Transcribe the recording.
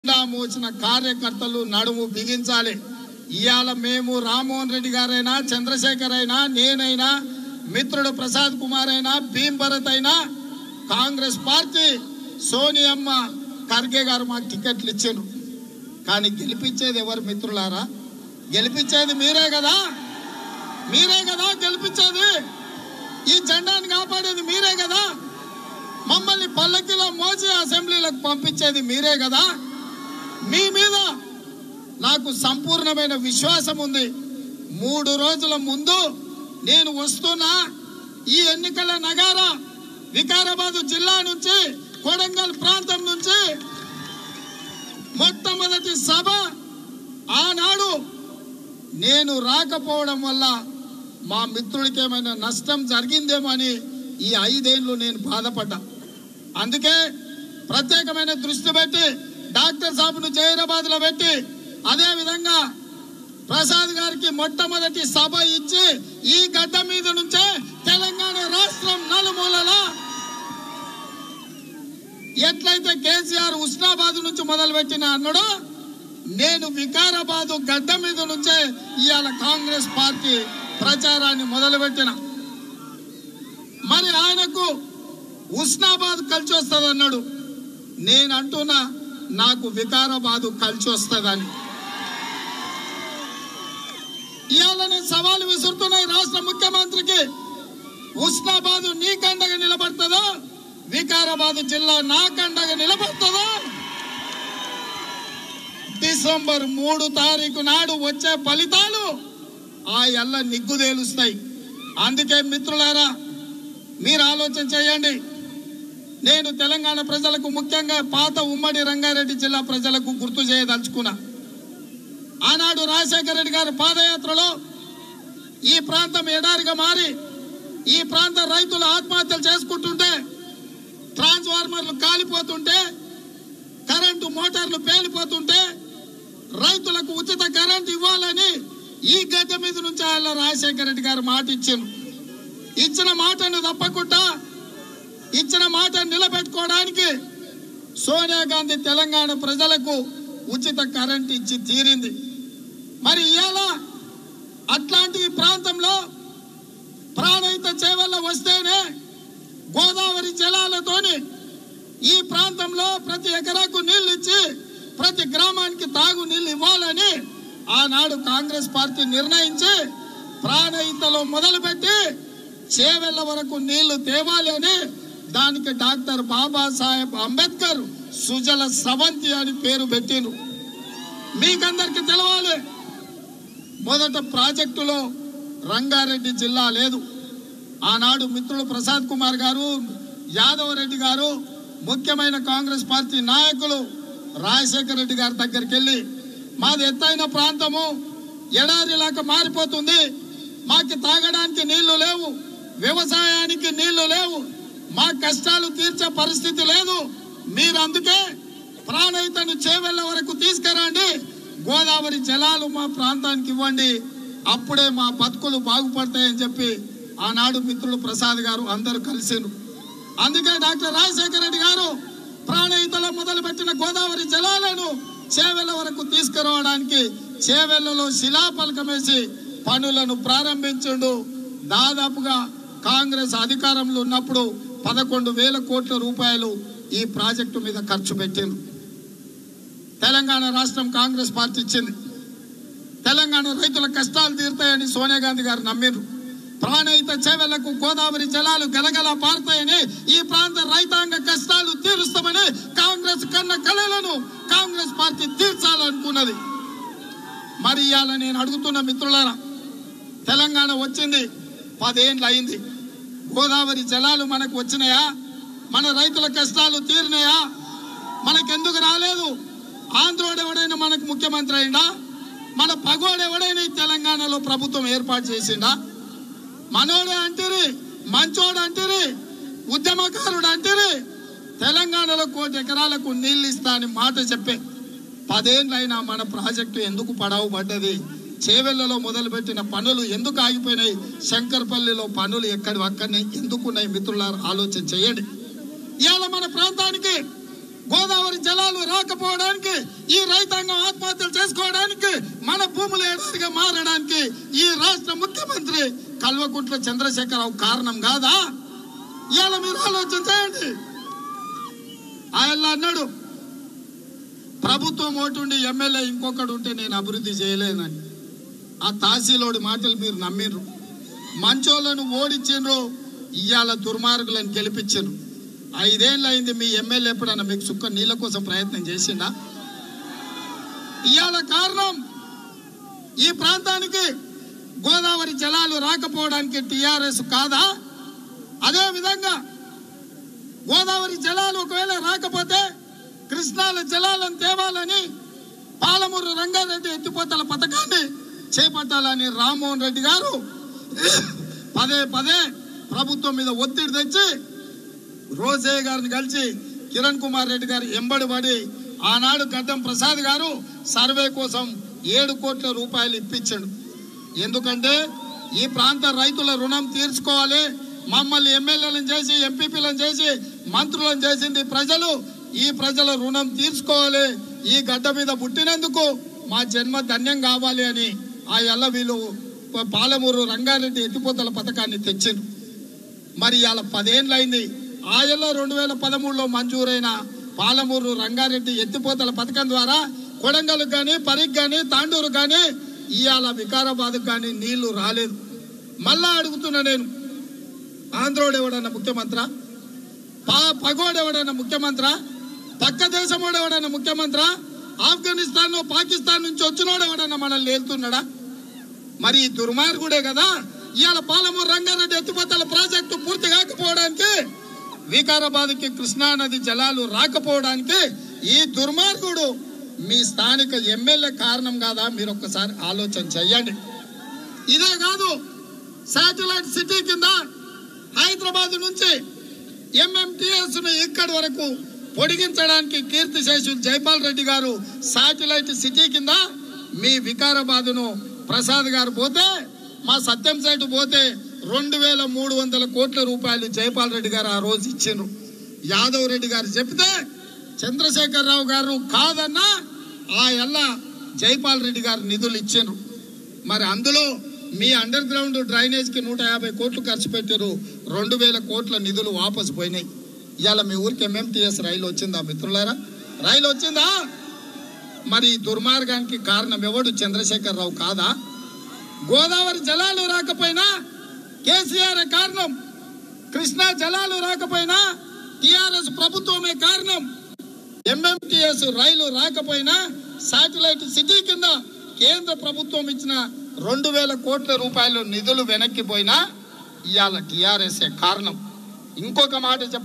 జెండా మోసిన కార్యకర్తలు నడుము బిగించాలి ఇవాళ మేము రామ్మోహన్ రెడ్డి గారైనా చంద్రశేఖర్ అయినా నేనైనా మిత్రుడు ప్రసాద్ కుమార్ అయినా భీమ్ భరత్ అయినా కాంగ్రెస్ పార్టీ సోనియమ్మ ఖర్గే గారు మాకు టికెట్లు ఇచ్చారు కానీ గెలిపించేది ఎవరు మిత్రులారా గెలిపించేది మీరే కదా మీరే కదా గెలిపించేది ఈ జెండాను కాపాడేది మీరే కదా మమ్మల్ని పల్లకిలో మోసి అసెంబ్లీలకు పంపించేది మీరే కదా మీ మీద నాకు సంపూర్ణమైన విశ్వాసం ఉంది మూడు రోజుల ముందు నేను వస్తున్నా ఈ ఎన్నికల నగార వికారాబాద్ జిల్లా నుంచి కొడంగల్ ప్రాంతం నుంచి మొట్టమొదటి సభ ఆనాడు నేను రాకపోవడం వల్ల మా మిత్రుడికి ఏమైనా నష్టం జరిగిందేమో అని ఈ ఐదేళ్లు నేను బాధపడ్డా అందుకే ప్రత్యేకమైన దృష్టి పెట్టి డాక్టర్ సాబును జైరాబాద్ లో పెట్టి అదే విధంగా ప్రసాద్ గారికి మొట్టమొదటి సభ ఇచ్చి ఈ గడ్డ మీద నుంచే తెలంగాణ రాష్ట్రం నలుమూలలా ఎట్లయితే కేసీఆర్ ఉస్నాబాద్ నుంచి మొదలు పెట్టిన అన్నాడో నేను వికారాబాద్ గడ్డ మీద నుంచే ఇవాళ కాంగ్రెస్ పార్టీ ప్రచారాన్ని మొదలుపెట్టిన మరి ఆయనకు ఉస్నాబాద్ కలిసి వస్తుంది అన్నాడు నేను అంటున్నా నాకు వికారాబాద్ కలిసి వస్తుందని ఇవాళ నేను సవాలు విసురుతున్నాయి రాష్ట్ర ముఖ్యమంత్రికి ఉస్నాబాద్ నీ కండగా నిలబడుతుందో వికారాబాద్ జిల్లా నా కండగా నిలబడుతుందో డిసెంబర్ మూడు తారీఖు నాడు వచ్చే ఫలితాలు ఆ ఎల్ల నిగ్గు తేలుస్తాయి అందుకే మిత్రులారా మీరు ఆలోచన చేయండి నేను తెలంగాణ ప్రజలకు ముఖ్యంగా పాత ఉమ్మడి రంగారెడ్డి జిల్లా ప్రజలకు గుర్తు చేయదలుచుకున్నా ఆనాడు రాజశేఖర రెడ్డి గారి పాదయాత్రలో ఈ ప్రాంతం ఎడారిగా మారి ఈ ప్రాంత రైతులు ఆత్మహత్యలు చేసుకుంటుంటే ట్రాన్స్ఫార్మర్లు కాలిపోతుంటే కరెంటు మోటార్లు పేలిపోతుంటే రైతులకు ఉచిత కరెంట్ ఇవ్వాలని ఈ గడ్డ మీద నుంచి ఆయన రాజశేఖర రెడ్డి గారు మాట ఇచ్చారు ఇచ్చిన మాటను తప్పకుండా ఇచ్చిన మాట నిలబెట్టుకోవడానికి సోనియా గాంధీ తెలంగాణ ప్రజలకు ఉచిత కరెంట్ ఇచ్చి తీరింది మరి ఇవాళ అట్లాంటి ప్రాంతంలో ప్రాణహిత చేవల్ల వస్తేనే గోదావరి జలాలతోని ఈ ప్రాంతంలో ప్రతి ఎకరాకు నీళ్లు ఇచ్చి ప్రతి గ్రామానికి తాగు నీళ్లు ఇవ్వాలని ఆనాడు కాంగ్రెస్ పార్టీ నిర్ణయించి ప్రాణహితలో మొదలుపెట్టి చేవెళ్ళ వరకు నీళ్లు తేవాలి అని దానికి డాక్టర్ బాబాసాహెబ్ అంబేద్కర్ సుజల స్రవంతి అని పేరు పెట్టిండ్రు మీకందరికి తెలవాలి మొదట ప్రాజెక్టులో రంగారెడ్డి జిల్లా లేదు ఆనాడు మిత్రులు ప్రసాద్ కుమార్ గారు యాదవ్ రెడ్డి గారు ముఖ్యమైన కాంగ్రెస్ పార్టీ నాయకులు రాజశేఖర రెడ్డి గారి దగ్గరికి వెళ్ళి మాది ఎత్తైన ప్రాంతము ఎడారిలాగా మారిపోతుంది మాకు తాగడానికి నీళ్లు లేవు వ్యవసాయానికి నీళ్లు లేవు మా కష్టాలు తీర్చే పరిస్థితి లేదు మీరు అందుకే ప్రాణహితను చేవెళ్ళ వరకు తీసుకురండి గోదావరి జలాలు మా ప్రాంతానికి ఇవ్వండి అప్పుడే మా బతుకులు బాగుపడతాయని చెప్పి ఆనాడు మిత్రులు ప్రసాద్ గారు అందరూ కలిసిండ్రు అందుకే డాక్టర్ రాజశేఖర రెడ్డి గారు ప్రాణహితలో మొదలుపెట్టిన గోదావరి జలాలను చేవెళ్ళ వరకు తీసుకురావడానికి చేవెళ్ళలో శిలాఫలకం వేసి పనులను ప్రారంభించుండు దాదాపుగా కాంగ్రెస్ అధికారంలో ఉన్నప్పుడు పదకొండు వేల కోట్ల రూపాయలు ఈ ప్రాజెక్టు మీద ఖర్చు పెట్టిండ్రు తెలంగాణ రాష్ట్రం కాంగ్రెస్ పార్టీ ఇచ్చింది తెలంగాణ రైతుల కష్టాలు తీరుతాయని సోనియా గాంధీ గారు నమ్మిండ్రు ప్రాణహిత చేవెళ్లకు గోదావరి జలాలు గలగల పారుతాయని ఈ ప్రాంత రైతాంగ కష్టాలు తీరుస్తామని కాంగ్రెస్ కన్న కళలను కాంగ్రెస్ పార్టీ తీర్చాలనుకున్నది మరి ఇవాళ నేను అడుగుతున్న మిత్రులారా తెలంగాణ వచ్చింది పదేండ్లు అయింది గోదావరి జలాలు మనకు వచ్చినాయా మన రైతుల కష్టాలు తీరినాయా మనకెందుకు రాలేదు ఆంధ్రోడు ఎవడైనా మనకు ముఖ్యమంత్రి అయిందా మన పగోడు ఎవడైనా ఈ తెలంగాణలో ప్రభుత్వం ఏర్పాటు చేసిండా మనోడే అంటారు మంచోడు అంటారు ఉద్యమకారుడు అంటారు తెలంగాణలో కోటి ఎకరాలకు నీళ్ళు ఇస్తా అని మాట చెప్పే పదేళ్ళైనా మన ప్రాజెక్టు ఎందుకు పడవ పడ్డది చేవెళ్లలో మొదలుపెట్టిన పనులు ఎందుకు ఆగిపోయినాయి శంకర్పల్లిలో పనులు ఎక్కడి అక్కడనే ఎందుకున్నాయి మిత్రులారా ఆలోచన చేయండి ఇవాళ మన ప్రాంతానికి గోదావరి జలాలు రాకపోవడానికి ఈ రైతాంగం ఆత్మహత్యలు చేసుకోవడానికి మన భూములు ఏడాదిగా మారడానికి ఈ రాష్ట్ర ముఖ్యమంత్రి కల్వకుంట్ల చంద్రశేఖరరావు కారణం కాదా ఇవాళ మీరు ఆలోచన చేయండి ఆయన అన్నాడు ప్రభుత్వం ఓటుండి ఎమ్మెల్యే ఇంకొకడు ఉంటే నేను అభివృద్ధి చేయలేనని ఆ తహసీలోడి మాటలు మీరు నమ్మిర్రు మంచోళ్ళను ఓడించిండ్రు ఇవాళ దుర్మార్గులను గెలిపించారు ఐదేళ్ళు అయింది మీ ఎమ్మెల్యే ఎప్పుడన్నా మీకు సుక్క నీళ్ళ కోసం ప్రయత్నం చేసిండా ఇవాళ కారణం ఈ ప్రాంతానికి గోదావరి జలాలు రాకపోవడానికి టిఆర్ఎస్ కాదా అదే విధంగా గోదావరి జలాలు ఒకవేళ రాకపోతే కృష్ణాల జలాలను తేవాలని పాలమూరు రంగారెడ్డి ఎత్తిపోతల పథకాన్ని చేపట్టాలని రామ్మోహన్ రెడ్డి గారు పదే పదే ప్రభుత్వం మీద ఒత్తిడి తెచ్చి రోజే గారిని కలిసి కిరణ్ కుమార్ రెడ్డి గారు ఎంబడి పడి ఆనాడు గడ్డం ప్రసాద్ గారు సర్వే కోసం ఏడు కోట్ల రూపాయలు ఇప్పించాడు ఎందుకంటే ఈ ప్రాంత రైతుల రుణం తీర్చుకోవాలి మమ్మల్ని ఎమ్మెల్యేలను చేసి ఎంపీపీలను చేసి మంత్రులను చేసింది ప్రజలు ఈ ప్రజల రుణం తీర్చుకోవాలి ఈ గడ్డ మీద పుట్టినందుకు మా జన్మ ధన్యం కావాలి అని ఆ ఎల్ల వీళ్ళు ప- పాలమూరు రంగారెడ్డి ఎత్తిపోతల పథకాన్ని తెచ్చిండ్రు మరి ఇవాళ పదేళ్ళైంది ఆయల్లో రెండు వేల పదమూడులో మంజూరైన పాలమూరు రంగారెడ్డి ఎత్తిపోతల పథకం ద్వారా కొడంగల్ కానీ పరిగ్ కానీ తాండూరు కానీ ఇవాళ వికారాబాద్ కానీ నీళ్లు రాలేదు మళ్ళా అడుగుతున్నా నేను ఆంధ్రోడు ఎవడన్నా ముఖ్యమంత్రా పా పగోడు ఎవడన్నా ముఖ్యమంత్రా పక్క దేశమోడు ఎవడన్నా ముఖ్యమంత్రా ఆఫ్ఘనిస్తాన్ పాకిస్తాన్ నుంచి వచ్చినోడు ఎవడన్నా మనల్ని వెళ్తున్నాడా మరి ఈ దుర్మార్గుడే కదా ఇవాళ పాలమూరు రంగారెడ్డి ఎత్తిపోతల ప్రాజెక్టు పూర్తి కాకపోవడానికి వికారాబాద్ కి కృష్ణా నది జలాలు రాకపోవడానికి ఈ దుర్మార్గుడు మీ స్థానిక ఎమ్మెల్యే కారణం కాదా మీరు ఒక్కసారి ఆలోచన చెయ్యండి ఇదే కాదు శాటిలైట్ సిటీ కింద హైదరాబాద్ నుంచి ఎంఎంటిఎస్ ను ఇక్కడి వరకు పొడిగించడానికి కీర్తి శేషులు జైపాల్ రెడ్డి గారు శాటిలైట్ సిటీ కింద మీ వికారాబాదును ప్రసాద్ గారు పోతే మా సత్యం సైట్ పోతే రెండు వేల మూడు వందల కోట్ల రూపాయలు జైపాల్ రెడ్డి గారు ఆ రోజు ఇచ్చిండ్రు యాదవ్ రెడ్డి గారు చెప్తే చంద్రశేఖర్ రావు గారు కాదన్నా ఆ ఎల్ల జైపాల్ రెడ్డి గారు నిధులు ఇచ్చిండ్రు మరి అందులో మీ అండర్ గ్రౌండ్ డ్రైనేజ్ కి నూట యాభై కోట్లు ఖర్చు పెట్టారు రెండు వేల కోట్ల నిధులు వాపసు పోయినాయి ఇవాళ మీ ఊరికి ఎంఎంటీఎస్ రైలు వచ్చిందా మిత్రులారా రైలు వచ్చిందా మరి ఈ దుర్మార్గానికి కారణం ఎవడు చంద్రశేఖర్ రావు కాదా గోదావరి జలాలు రాకపోయినా కేసీఆర్ కారణం కృష్ణా జలాలు రాకపోయినా టిఆర్ఎస్ ప్రభుత్వమే కారణం ఎంఎంటిఎస్ రైలు రాకపోయినా శాటిలైట్ సిటీ కింద కేంద్ర ప్రభుత్వం ఇచ్చిన రెండు వేల కోట్ల రూపాయలు నిధులు వెనక్కి పోయినా ఇవాళ టిఆర్ఎస్ కారణం ఇంకొక మాట చెప్ప